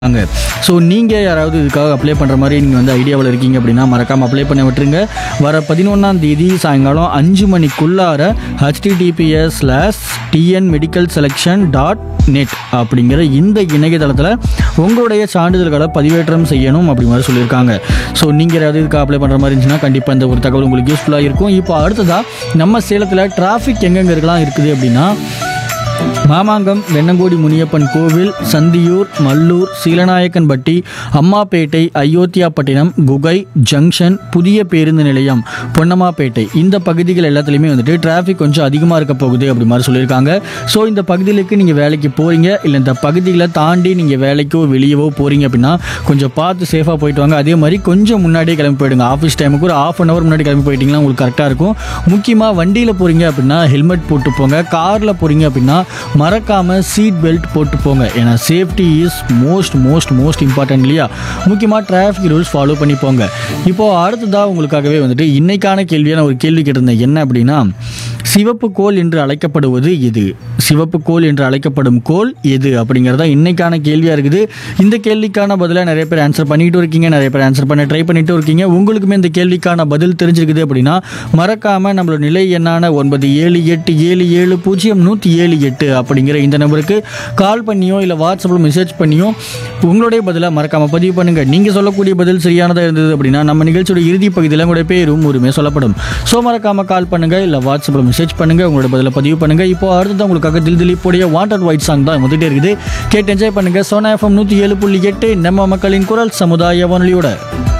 அங்கே ஸோ நீங்கள் யாராவது இதுக்காக அப்ளை பண்ணுற மாதிரி நீங்கள் வந்து ஐடியாவில் இருக்கீங்க அப்படின்னா மறக்காமல் அப்ளை பண்ண விட்டுருங்க வர பதினொன்றாம் தேதி சாயங்காலம் அஞ்சு மணிக்குள்ளார H T T P S slash T N medical selection dot net அப்படிங்கிற இந்த இணையதளத்தில் உங்களுடைய சான்றிதழ்களை பதிவேற்றம் செய்யணும் அப்படி மாதிரி சொல்லியிருக்காங்க ஸோ நீங்கள் யாராவது இதுக்கு அப்ளை பண்ணுற மாதிரி இருந்துச்சுன்னா கண்டிப்பாக இந்த ஒரு தகவல் உங்களுக்கு யூஸ்ஃபுல்லாக இருக்கும் இப்போ அடுத்ததாக நம்ம சேலத்தில் டிராஃபிக் எங்கெங்கே இருக்கலாம் இருக்குது அப்படின்னா மாமாங்கம் வெண்ணங்கோடி முனியப்பன் கோவில் சந்தியூர் மல்லூர் சீலநாயக்கன்பட்டி அம்மாப்பேட்டை அயோத்தியாப்பட்டினம் குகை ஜங்ஷன் புதிய பேருந்து நிலையம் பொன்னம்மாப்பேட்டை இந்த பகுதிகள் எல்லாத்துலேயுமே வந்துட்டு டிராஃபிக் கொஞ்சம் அதிகமாக இருக்க போகுது அப்படி மாதிரி சொல்லியிருக்காங்க ஸோ இந்த பகுதிகளுக்கு நீங்கள் வேலைக்கு போகிறீங்க இல்லை இந்த பகுதிகளை தாண்டி நீங்கள் வேலைக்கோ வெளியவோ போகிறீங்க அப்படின்னா கொஞ்சம் பார்த்து சேஃபாக போயிட்டு வாங்க அதே மாதிரி கொஞ்சம் முன்னாடியே கிளம்பி போயிடுங்க ஆஃபீஸ் டைமுக்கு ஒரு ஆஃப் அன் ஹவர் முன்னாடி கிளம்பி போயிட்டீங்கன்னா உங்களுக்கு கரெக்டாக இருக்கும் முக்கியமாக வண்டியில் போகிறீங்க அப்படின்னா ஹெல்மெட் போட்டு போங்க காரில் போகிறீங்க அப்படின்னா மறக்காமல் சீட் பெல்ட் போட்டு போங்க ஏன்னா safety is most most most important இல்லையா முக்கியமாக டிராஃபிக் ரூல்ஸ் ஃபாலோ பண்ணி போங்க இப்போது அடுத்ததாக உங்களுக்காகவே வந்துட்டு இன்னைக்கான கேள்வியை நான் ஒரு கேள்வி கேட்டிருந்தேன் என்ன அப்படின்னா சிவப்பு கோல் என்று அழைக்கப்படுவது எது சிவப்பு கோல் என்று அழைக்கப்படும் கோல் எது அப்படிங்கிறதா இன்னைக்கான கேள்வியாக இருக்குது இந்த கேள்விக்கான பதிலாக நிறைய பேர் ஆன்சர் பண்ணிட்டு இருக்கீங்க நிறைய பேர் ஆன்சர் பண்ண ட்ரை பண்ணிட்டு இருக்கீங்க உங்களுக்குமே இந்த கேள்விக்கான பதில் தெரிஞ்சிருக்குது அப்படின்னா மறக்காமல் நம்மளோட நிலை எண்ணான ஒன்பது ஏழு எட்டு ஏழு ஏழு பூஜ்ஜியம் நூற்றி ஏழு எட்டு அப்படிங்கிற இந்த நம்பருக்கு கால் பண்ணியோ இல்லை வாட்ஸ்அப்பில் மெசேஜ் பண்ணியோ உங்களுடைய பதிலாக மறக்காமல் பதிவு பண்ணுங்கள் நீங்கள் சொல்லக்கூடிய பதில் சரியானதாக இருந்தது அப்படின்னா நம்ம நிகழ்ச்சியோட இறுதி பகுதியில் உங்களுடைய பேரும் உரிமை சொல்லப்படும் ஸோ மறக்காமல் கால் பண்ணுங்கள் இல்லை வாட்ஸ்அப்பில் மெசேஜ் பண்ணுங்கள் உங்களோட பதிலை பதிவு பண்ணுங்கள் இப்போ அடுத்தது உங்களுக்காக தில் திலீப்புடைய வாண்டட் ஒயிட் சாங் தான் வந்துட்டே இருக்குது கேட்டு என்ஜாய் பண்ணுங்கள் சோனா எஃப்எம் நூற்றி ஏழு புள்ளி எட்டு நம்ம மக்களின் குரல் சமுதாய வானொலியோட